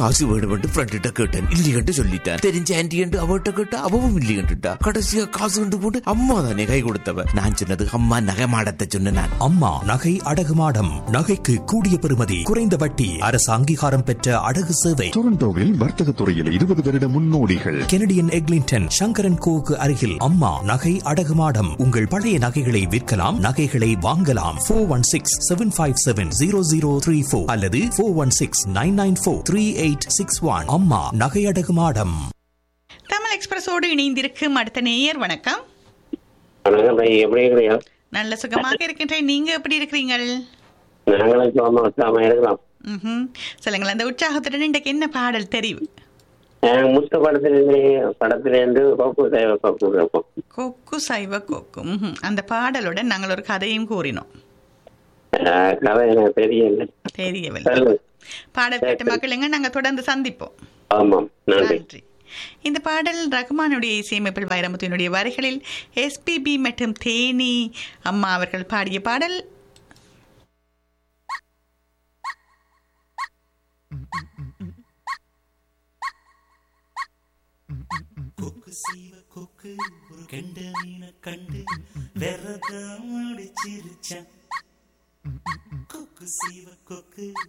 காசு வேணுமென்று ஃப்ரெண்ட்ட கேட்டேன் இல்லையென்று சொல்லிட்டேன் தெரிஞ்ச ஆன்டி அவட்ட கேட்டா அவவும் இல்லையென்றுட்டா கடைசியா காசு கொண்டு போட்டு அம்மா தானே கை கொடுத்தவ நான் சொன்னது அம்மா நகை மாடத்தை சொன்ன நான் அம்மா நகை அடகு மாடம் நகைக்கு கூடிய பெறுமதி குறைந்த வட்டி அரசு அங்கீகாரம் பெற்ற அடகு சேவை டொரண்டோவில் வர்த்தக துறையில் இருபது வருட முன்னோடிகள் கெனடியன் எக்லிங்டன் சங்கரன் கோவுக்கு அருகில் அம்மா நகை அடகு மாடம் உங்கள் பழைய நகைகளை விற்கலாம் நகைகளை வாங்கலாம் four one six seven five seven zero zero three four அல்லது four one six nine nine four three eight six one அம்மா நகை அடகு மாடம் தமிழ் எக்ஸ்பிரஸோடு இணைந்திருக்கும் அடுத்த நேயர் வணக்கம் வணக்கம் பை எப்படி இருக்கிறீங்க நல்ல சுகமாக இருக்கின்றேன் நீங்க எப்படி இருக்கிறீங்கள் நாங்களும் சும்மா உற்சாகமா இருக்கிறோம் ம்ஹும். சொல்லுங்கள் அந்த உற்சாகத்துடன் இன்றைக்கு என்ன பாடல் தெரிவு அஹ் முத்து படத்திலிருந்து படத்திலிருந்து கோப்பு தேவை கோப்பு இருக்கும் கொக்கு சைவ கொக்கு ம்ஹும். அந்த பாடலுடன் நாங்கள் ஒரு கதையும் கூறினோம் அஹ் கதை எனக்கு தெரியல தெரியவில்லை சொல்லு பாடல் கேட்ட மக்களுங்க நாங்கள் தொடர்ந்து சந்திப்போம் ஆமாம் நன்றி நன்றி இந்த பாடல் ரகுமானுடைய இசையமைப்பில் வைரமுத்தினுடைய வரிகளில் எஸ்பிபி மற்றும் தேனி அம்மா அவர்கள் பாடிய பாடல் கொக்கு சீவ கொக்கு ஒரு கெண்ட மீனை கண்டு விரதம் அடிச்சிருச்சான் கொக்கு சீவ கொக்கு